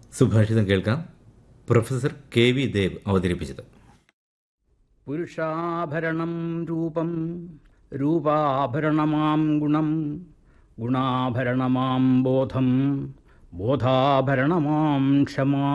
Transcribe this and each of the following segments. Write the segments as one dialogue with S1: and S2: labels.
S1: സുഭാഷിതം കേൾക്കാം professor K V Dev അവതരിപ്പിച്ചത്
S2: പുരുഷാഭരണം രൂപം രൂപാഭരണമാം ഗുണം ഗുണാഭരണമാം ബോധം ബോധാഭരണമാം ക്ഷമാ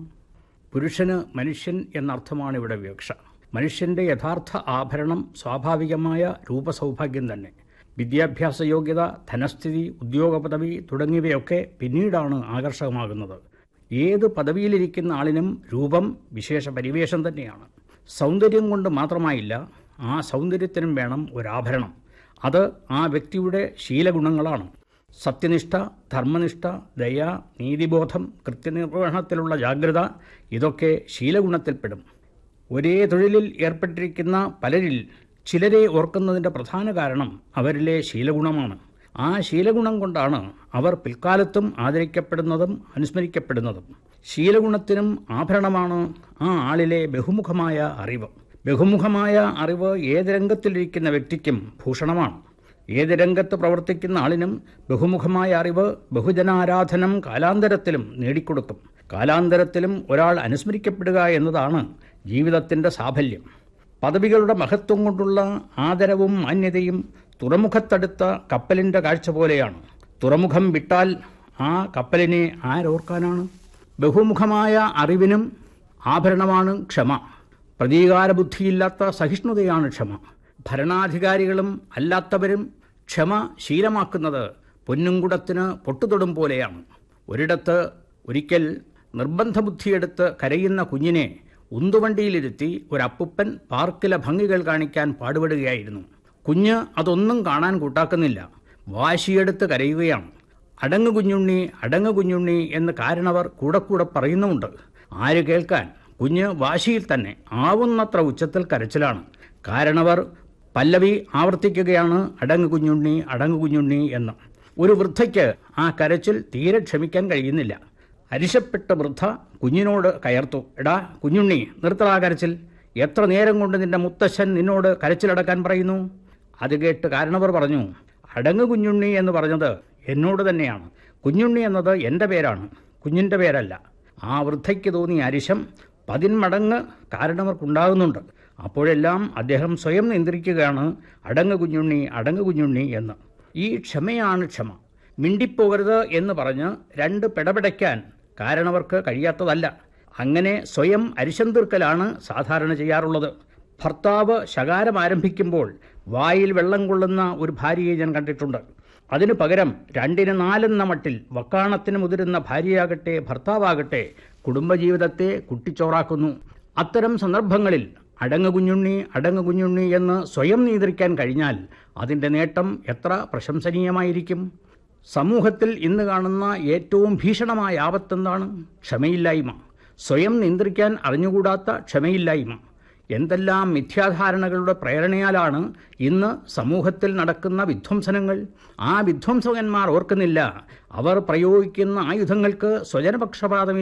S2: പുരുഷന് മനുഷ്യൻ എന്നർത്ഥമാണ് ഇവിടെ വിവക്ഷ മനുഷ്യൻ്റെ യഥാർത്ഥ ആഭരണം സ്വാഭാവികമായ രൂപസൗഭാഗ്യം തന്നെ വിദ്യാഭ്യാസ യോഗ്യത ധനസ്ഥിതി ഉദ്യോഗ പദവി തുടങ്ങിയവയൊക്കെ പിന്നീടാണ് ആകർഷകമാകുന്നത് ഏത് പദവിയിലിരിക്കുന്ന ആളിനും രൂപം വിശേഷ പരിവേഷം തന്നെയാണ് സൗന്ദര്യം കൊണ്ട് മാത്രമായില്ല ആ സൗന്ദര്യത്തിനും വേണം ഒരാഭരണം അത് ആ വ്യക്തിയുടെ ശീലഗുണങ്ങളാണ് സത്യനിഷ്ഠ ധർമ്മനിഷ്ഠ ദയ നീതിബോധം കൃത്യനിർവഹണത്തിലുള്ള ജാഗ്രത ഇതൊക്കെ ശീലഗുണത്തിൽപ്പെടും ഒരേ തൊഴിലിൽ ഏർപ്പെട്ടിരിക്കുന്ന പലരിൽ ചിലരെ ഓർക്കുന്നതിൻ്റെ പ്രധാന കാരണം അവരിലെ ശീലഗുണമാണ് ആ ശീലഗുണം കൊണ്ടാണ് അവർ പിൽക്കാലത്തും ആദരിക്കപ്പെടുന്നതും അനുസ്മരിക്കപ്പെടുന്നതും ശീലഗുണത്തിനും ആഭരണമാണ് ആ ആളിലെ ബഹുമുഖമായ അറിവ് ബഹുമുഖമായ അറിവ് ഏത് രംഗത്തിലിരിക്കുന്ന വ്യക്തിക്കും ഭൂഷണമാണ് ഏത് രംഗത്ത് പ്രവർത്തിക്കുന്ന ആളിനും ബഹുമുഖമായ അറിവ് ബഹുജനാരാധനം കാലാന്തരത്തിലും നേടിക്കൊടുക്കും കാലാന്തരത്തിലും ഒരാൾ അനുസ്മരിക്കപ്പെടുക എന്നതാണ് ജീവിതത്തിൻ്റെ സാഫല്യം പദവികളുടെ മഹത്വം കൊണ്ടുള്ള ആദരവും മാന്യതയും തുറമുഖത്തടുത്ത കപ്പലിൻ്റെ കാഴ്ച പോലെയാണ് തുറമുഖം വിട്ടാൽ ആ കപ്പലിനെ ആരോർക്കാനാണ് ബഹുമുഖമായ അറിവിനും ആഭരണമാണ് ക്ഷമ പ്രതീകാരബുദ്ധിയില്ലാത്ത സഹിഷ്ണുതയാണ് ക്ഷമ ഭരണാധികാരികളും അല്ലാത്തവരും ക്ഷമ ശീലമാക്കുന്നത് പൊന്നുംകുടത്തിന് പൊട്ടുതൊടും പോലെയാണ് ഒരിടത്ത് ഒരിക്കൽ നിർബന്ധബുദ്ധിയെടുത്ത് കരയുന്ന കുഞ്ഞിനെ ഉന്തുവണ്ടിയിലിരുത്തി ഒരപ്പുപ്പൻ പാർക്കിലെ ഭംഗികൾ കാണിക്കാൻ പാടുപെടുകയായിരുന്നു കുഞ്ഞ് അതൊന്നും കാണാൻ കൂട്ടാക്കുന്നില്ല വാശിയെടുത്ത് കരയുകയാണ് അടങ്ങ് കുഞ്ഞുണ്ണി അടങ്ങ് കുഞ്ഞുണ്ണി എന്ന് കാരണവർ കൂടെ കൂടെ പറയുന്നുമുണ്ട് ആര് കേൾക്കാൻ കുഞ്ഞ് വാശിയിൽ തന്നെ ആവുന്നത്ര ഉച്ചത്തിൽ കരച്ചിലാണ് കാരണവർ പല്ലവി ആവർത്തിക്കുകയാണ് അടങ്ങ് കുഞ്ഞുണ്ണി അടങ്ങ് കുഞ്ഞുണ്ണി എന്ന് ഒരു വൃദ്ധയ്ക്ക് ആ കരച്ചിൽ തീരെ ക്ഷമിക്കാൻ കഴിയുന്നില്ല അരിശപ്പെട്ട വൃദ്ധ കുഞ്ഞിനോട് കയർത്തു എടാ കുഞ്ഞുണ്ണി നിർത്തടാ കരച്ചിൽ എത്ര നേരം കൊണ്ട് നിന്റെ മുത്തശ്ശൻ നിന്നോട് കരച്ചിലടക്കാൻ പറയുന്നു അത് കേട്ട് കാരണവർ പറഞ്ഞു അടങ്ങ് കുഞ്ഞുണ്ണി എന്ന് പറഞ്ഞത് എന്നോട് തന്നെയാണ് കുഞ്ഞുണ്ണി എന്നത് എൻ്റെ പേരാണ് കുഞ്ഞിൻ്റെ പേരല്ല ആ വൃദ്ധയ്ക്ക് തോന്നിയ അരിശം പതിന്മടങ്ങ് കാരണവർക്കുണ്ടാകുന്നുണ്ട് അപ്പോഴെല്ലാം അദ്ദേഹം സ്വയം നിയന്ത്രിക്കുകയാണ് അടങ്ങ് കുഞ്ഞുണ്ണി അടങ്ങ് കുഞ്ഞുണ്ണി എന്ന് ഈ ക്ഷമയാണ് ക്ഷമ മിണ്ടിപ്പോകരുത് എന്ന് പറഞ്ഞ് രണ്ട് പിടപിടയ്ക്കാൻ കാരണവർക്ക് കഴിയാത്തതല്ല അങ്ങനെ സ്വയം അരിശം തീർക്കലാണ് സാധാരണ ചെയ്യാറുള്ളത് ഭർത്താവ് ശകാരം ആരംഭിക്കുമ്പോൾ വായിൽ വെള്ളം കൊള്ളുന്ന ഒരു ഭാര്യയെ ഞാൻ കണ്ടിട്ടുണ്ട് അതിനു പകരം രണ്ടിന് നാലെന്ന മട്ടിൽ വക്കാണത്തിന് മുതിരുന്ന ഭാര്യയാകട്ടെ ഭർത്താവാകട്ടെ കുടുംബജീവിതത്തെ കുട്ടിച്ചോറാക്കുന്നു അത്തരം സന്ദർഭങ്ങളിൽ അടങ്ങ് കുഞ്ഞുണ്ണി അടങ്ങ് കുഞ്ഞുണ്ണി എന്ന് സ്വയം നിയന്ത്രിക്കാൻ കഴിഞ്ഞാൽ അതിൻ്റെ നേട്ടം എത്ര പ്രശംസനീയമായിരിക്കും സമൂഹത്തിൽ ഇന്ന് കാണുന്ന ഏറ്റവും ഭീഷണമായ ആപത്തെന്താണ് ക്ഷമയില്ലായ്മ സ്വയം നിയന്ത്രിക്കാൻ അറിഞ്ഞുകൂടാത്ത ക്ഷമയില്ലായ്മ എന്തെല്ലാം മിഥ്യാധാരണകളുടെ പ്രേരണയാലാണ് ഇന്ന് സമൂഹത്തിൽ നടക്കുന്ന വിധ്വംസനങ്ങൾ ആ വിധ്വംസകന്മാർ ഓർക്കുന്നില്ല അവർ പ്രയോഗിക്കുന്ന ആയുധങ്ങൾക്ക് സ്വജനപക്ഷപാതം